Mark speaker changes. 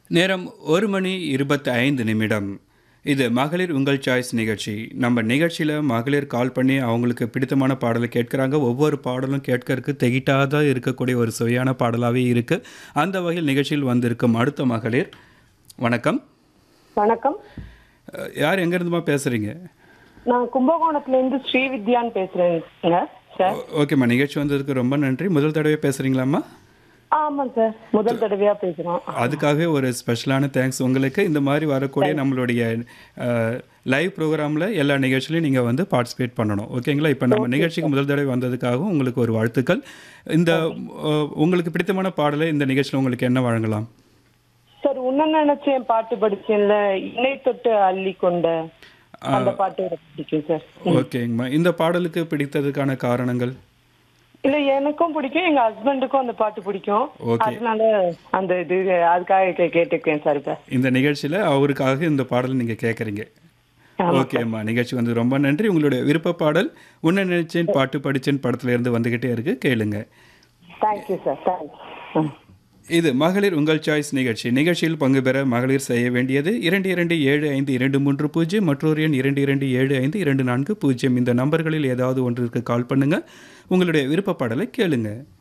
Speaker 1: நேரம் ஒரு மணி இருபத்தி ஐந்து நிமிடம் இது மகளிர் உங்கள் சாய்ஸ் நிகழ்ச்சி நம்ம நிகழ்ச்சியில் மகளிர் கால் பண்ணி அவங்களுக்கு பிடித்தமான பாடலை கேட்குறாங்க ஒவ்வொரு பாடலும் கேட்கறதுக்கு தெகிட்டாத இருக்கக்கூடிய ஒரு சுவையான பாடலாகவே இருக்குது அந்த வகையில் நிகழ்ச்சியில் வந்திருக்கும் அடுத்த மகளிர் வணக்கம்
Speaker 2: வணக்கம்
Speaker 1: அஹ், யார் எங்கேருந்துமா பேசுகிறீங்க
Speaker 2: நான் கும்பகோணத்துல இருந்து ஸ்ரீவித்யான்னு பேசுறேங்க சார்
Speaker 1: ஓகேம்மா நிகழ்ச்சி வந்ததுக்கு ரொம்ப நன்றி முதல் தடவை பேசுகிறீங்களாம்மா
Speaker 2: ஆமாம் சார் முதல் தடவையா பேசுறோம்
Speaker 1: அதுக்காகவே ஒரு ஸ்பெஷலான தேங்க்ஸ் உங்களுக்கு இந்த மாதிரி வரக்கூடிய நம்மளுடைய லைவ் ப்ரோக்ராமில் எல்லா நிகழ்ச்சியிலையும் நீங்கள் வந்து பார்ட்டிசிபேட் பண்ணணும் ஓகேங்களா இப்போ நம்ம நிகழ்ச்சிக்கு முதல் தடவை வந்ததுக்காகவும் உங்களுக்கு ஒரு வாழ்த்துக்கள் இந்த அஹ், உங்களுக்கு பிடித்தமான பாடலை இந்த நிகழ்ச்சியில் உங்களுக்கு என்ன வழங்கலாம்
Speaker 2: சார் உன்ன நினைச்சேன் பாட்டு படிச்சேன்ல இணை தொட்டு அள்ளி கொண்ட அந்த பாட்டு எனக்கு பிடிக்கும் சார்
Speaker 1: ஓகேங்கம்மா இந்த பாடலுக்கு பிடித்ததுக்கான காரணங்கள்
Speaker 2: இல்ல எனக்கும் பிடிக்கும் எங்க ஹஸ்பண்டுக்கும் அந்த பாட்டு பிடிக்கும்
Speaker 1: Okay.
Speaker 2: அதனால அந்த இது அதுக்காக கே- கேட்டுக்கேன் சார் இப்ப
Speaker 1: இந்த நிகழ்ச்சியில் அவருக்காக இந்த பாடலை நீங்கள் கேட்குறீங்க ஓகேம்மா நிகழ்ச்சி வந்து ரொம்ப நன்றி உங்களுடைய விருப்ப பாடல் உன்னை நினைச்சேன் பாட்டு படிச்சேன் படத்துல இருந்து வந்துக்கிட்டே இருக்கு கேளுங்க
Speaker 2: தேங்க்யூ சார் தேங்க்ஸ்
Speaker 1: இது மகளிர் உங்கள் சாய்ஸ் நிகழ்ச்சி நிகழ்ச்சியில் பங்கு பெற மகளிர் செய்ய வேண்டியது இரண்டு இரண்டு ஏழு ஐந்து இரண்டு மூன்று பூஜ்ஜியம் மற்றொரு எண் இரண்டு இரண்டு ஏழு ஐந்து இரண்டு நான்கு பூஜ்ஜியம் இந்த நம்பர்களில் ஏதாவது ஒன்றிற்கு கால் பண்ணுங்க உங்களுடைய விருப்ப பாடலை கேளுங்க